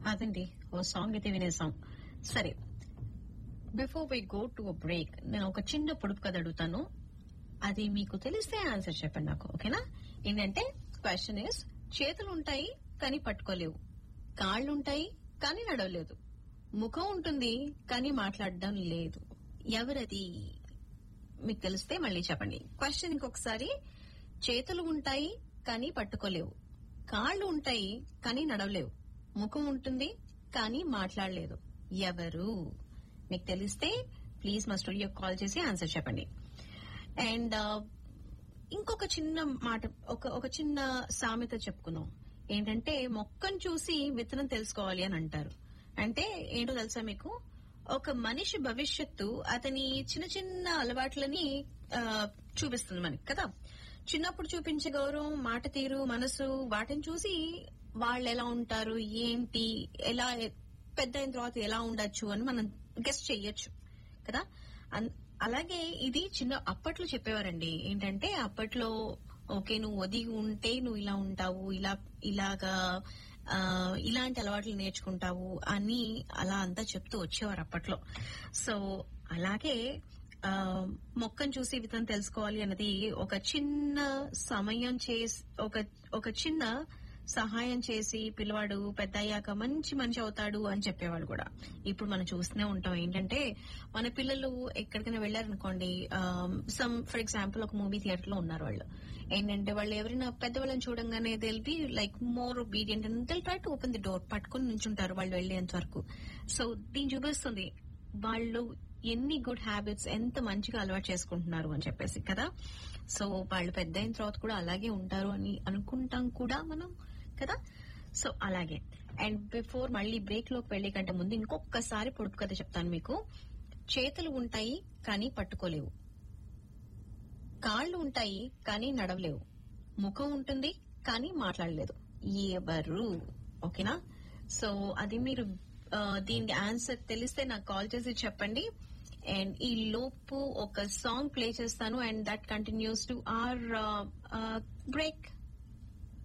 అదండి ఓ సాంగ్ అయితే వినేసాం సరే before we go to a break నేను ఒక చిన్న పొడుపు కథ అడుగుతాను అది మీకు తెలిస్తే ఆన్సర్ చెప్పండి నాకు ఓకేనా ఏంటంటే క్వశ్చన్ ఇస్ చేతులు ఉంటాయి కానీ పట్టుకోలేవు కాళ్ళు ఉంటాయి కానీ నడవలేదు ముఖం ఉంటుంది కానీ మాట్లాడడం లేదు ఎవరది మీకు తెలిస్తే మళ్ళీ చెప్పండి క్వశ్చన్ ఇంకొకసారి చేతులు ఉంటాయి కానీ పట్టుకోలేవు కాళ్ళు ఉంటాయి కానీ నడవలేవు ముఖం ఉంటుంది కానీ మాట్లాడలేదు ఎవరు మీకు తెలిస్తే ప్లీజ్ మా స్టూడియో కాల్ చేసి ఆన్సర్ చెప్పండి అండ్ ఇంకొక చిన్న మాట ఒక ఒక చిన్న సామెత చెప్పుకుందాం ఏంటంటే మొక్కను చూసి విత్తనం తెలుసుకోవాలి అని అంటారు అంటే ఏంటో తెలుసా మీకు ఒక మనిషి భవిష్యత్తు అతని చిన్న చిన్న అలవాట్లని ఆ, చూపిస్తుంది మనకి కదా చిన్నప్పుడు చూపించే గౌరవం మాట తీరు మనసు వాటిని చూసి వాళ్ళు ఎలా ఉంటారు ఏంటి ఎలా పెద్ద అయిన తర్వాత ఎలా ఉండొచ్చు అని మనం గెస్ట్ చెయ్యొచ్చు కదా అన్- అలాగే ఇది చిన్న అప్పట్లో చెప్పేవారండి ఏంటంటే అప్పట్లో ఓకే నువ్వు ఒదిగి ఉంటే నువ్వు ఇలా ఉంటావు ఇలా ఇలాగా ఆ, ఇలాంటి అలవాట్లు నేర్చుకుంటావు అని అలా అంతా చెప్తూ వచ్చేవారు అప్పట్లో సో అలాగే ఆ, మొక్కను చూసి విధం తెలుసుకోవాలి అన్నది ఒక చిన్న సమయం చేసి ఒక ఒక చిన్న సహాయం చేసి పిల్లవాడు పెద్ద అయ్యాక మంచి మంచి అవుతాడు అని చెప్పేవాళ్ళు కూడా ఇప్పుడు మనం చూస్తూనే ఉంటాం ఏంటంటే మన పిల్లలు ఎక్కడికైనా వెళ్ళారనుకోండి సమ్ ఫర్ ఎగ్జాంపుల్ ఒక మూవీ థియేటర్ లో ఉన్నారు వాళ్ళు ఏంటంటే వాళ్ళు ఎవరైనా పెద్దవాళ్ళని చూడంగానే they'll be like more obedient and they'll try to open the door పట్టుకుని నుంచుంటారు వాళ్ళు వెళ్ళేంత వరకు సో దీన్ని చూపిస్తుంది వాళ్ళు ఎన్ని గుడ్ హ్యాబిట్స్ ఎంత మంచిగా అలవాటు చేసుకుంటున్నారు అని చెప్పేసి కదా సో వాళ్ళు పెద్ద అయిన తర్వాత కూడా అలాగే ఉంటారు అని అనుకుంటాం కూడా మనం కదా సో అలాగే అండ్ బిఫోర్ మళ్ళీ బ్రేక్ లోకి వెళ్లే కంటే ముందు ఇంకొకసారి పొడుపు కథ చెప్తాను మీకు చేతులు ఉంటాయి కానీ పట్టుకోలేవు కాళ్ళు ఉంటాయి కానీ నడవలేవు ముఖం ఉంటుంది కానీ మాట్లాడలేదు ఎవరు ఓకేనా సో అది మీరు ఆ, దీనికి ఆన్సర్ తెలిస్తే నాకు కాల్ చేసి చెప్పండి అండ్ ఈ లోపు ఒక సాంగ్ ప్లే చేస్తాను and that continues to our break